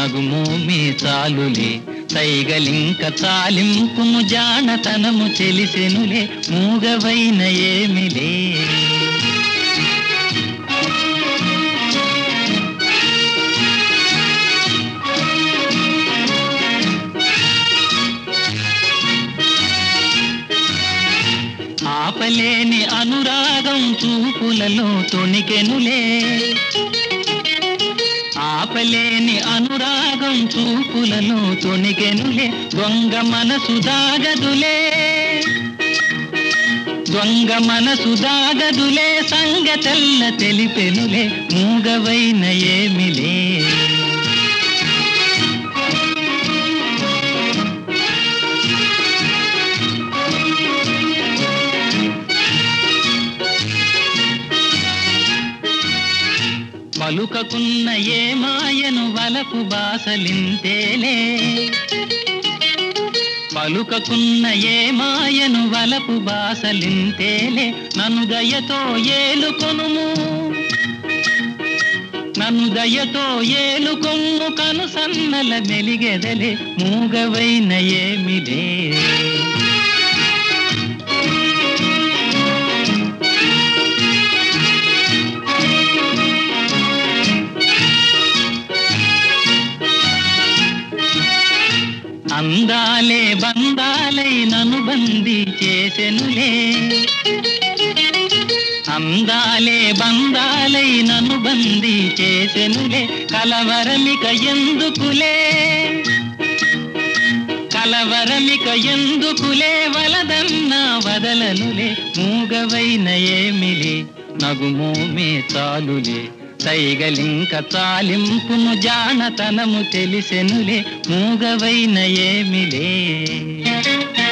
నగుమోమే చాలులే సైగలింక చాలింపుము జానతనము తెలిసెనులే మూగవైన ఏమిలే ఆపలేని అనురాగం చూపులలో తొణికెనులే ఆపలేని అనురాగం చూపులలో తొణికెనులే దొంగ మనసు దాగదులే దొంగ మనసు దాగదులే సంగతెల్ల తెలిపెనులే మూగవైన ఏమిలే పలుకకున్న ఏ మాయను వలపు బాసలింతేలే పలుకకున్న ఏ మాయను వలపు బాసలింతేలే నన్ను దయతో ఏలుకొనుము నన్ను దయతో ఏలుకొమ్ము కను సన్నల మెలిగెదలే మూగవైన ఏమిలే అందాలే బందాలై నను బందీ చేసెనులే అందాలే బందాలై నను బందీ చేసెనులే కలవరమిక ఎందుకులే కలవరమిక ఎందుకులే వలదన్నా వదలనులే మూగవైన ఏమిలే నగుమోమే చాలులే సైగలింక చాలింపును జానతనము తెలిసెనులే మూగవైన ఏమిలే